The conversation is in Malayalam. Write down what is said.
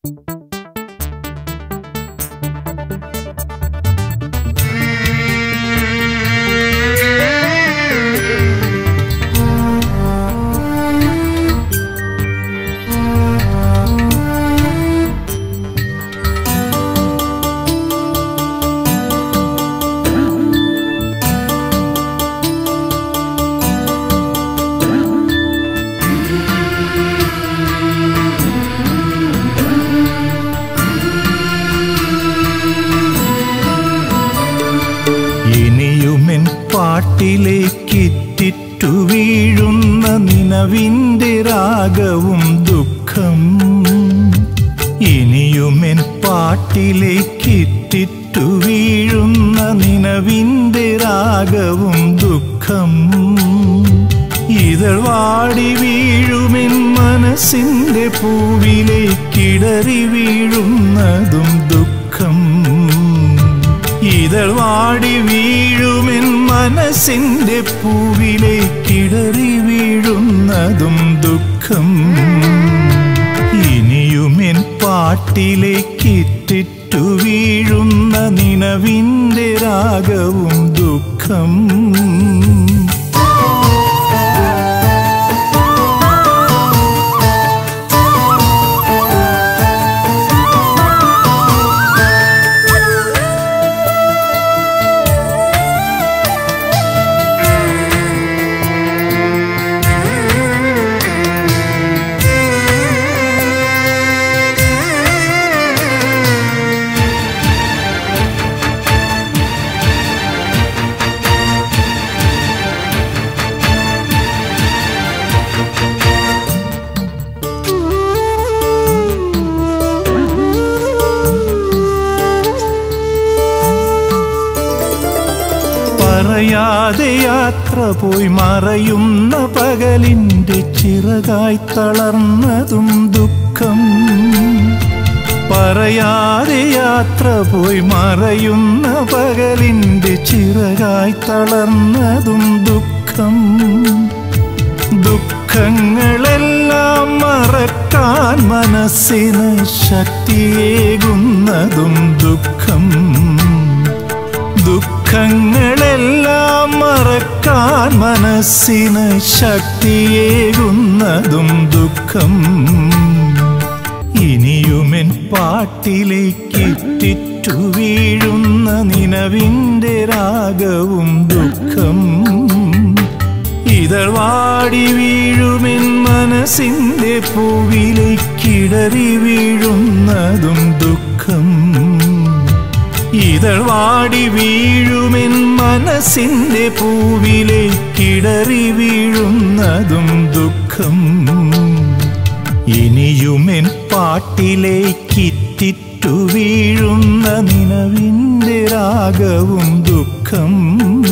ഇനിയുമെൻ പാട്ടിലേക്കിറ്റിറ്റു വീഴുന്ന നിലവിൻ്റെ രാഗവും ദുഃഖം ഇനിയുമെൻ പാട്ടിലേക്കിറ്റിറ്റു വീഴുന്ന നിലവിൻ്റെ രാഗവും ദുഃഖം ഇതൾ വാടി വീഴുമെൻ മനസ്സിൻ്റെ പൂവിലേക്കിടറി വീഴുന്നതും ദുഃഖം ഇതൾ വാടി വീഴുമെൻ മനസ്സിന്റെ പൂവിലേക്കിടറി വീഴുന്നതും ദുഃഖം ഇനിയുമെൻ പാട്ടിലേക്കിറ്റിറ്റു വീഴുന്ന നിലവിൻ്റെ രാഗവും ദുഃഖം പറയാതെ യാത്ര പോയി മറയുന്ന പകലിൻ്റെ ചിറകായി തളർന്നതും ദുഃഖം പറയാതെ യാത്ര പോയി മറയുന്ന പകലിൻ്റെ ചിറകായി തളർന്നതും ദുഃഖം ദുഃഖങ്ങളെല്ലാം മറക്കാൻ മനസ്സിന് ശക്തിയേകുന്നതും ദുഃഖം ദുഃഖങ്ങളെല്ലാം മറക്കാൻ മനസ്സിന് ശക്തിയേകുന്നതും ദുഃഖം ഇനിയുമെൻ പാട്ടിലേക്കിറ്റിറ്റു വീഴുന്ന നിലവിൻ്റെ രാഗവും ദുഃഖം ഇതൾ വാടി വീഴുമെൻ മനസ്സിൻ്റെ പൂവിലേക്കിടറി വീഴുന്നതും ദുഃഖം ഇതൾ വാടി വീഴുമെൻ മനസ്സിന്റെ പൂവിലേക്കിടറി വീഴുന്നതും ദുഃഖം ഇനിയുമെൻ പാട്ടിലേക്കിറ്റിറ്റു വീഴുന്ന നിലവിൻ്റെ രാഗവും ദുഃഖം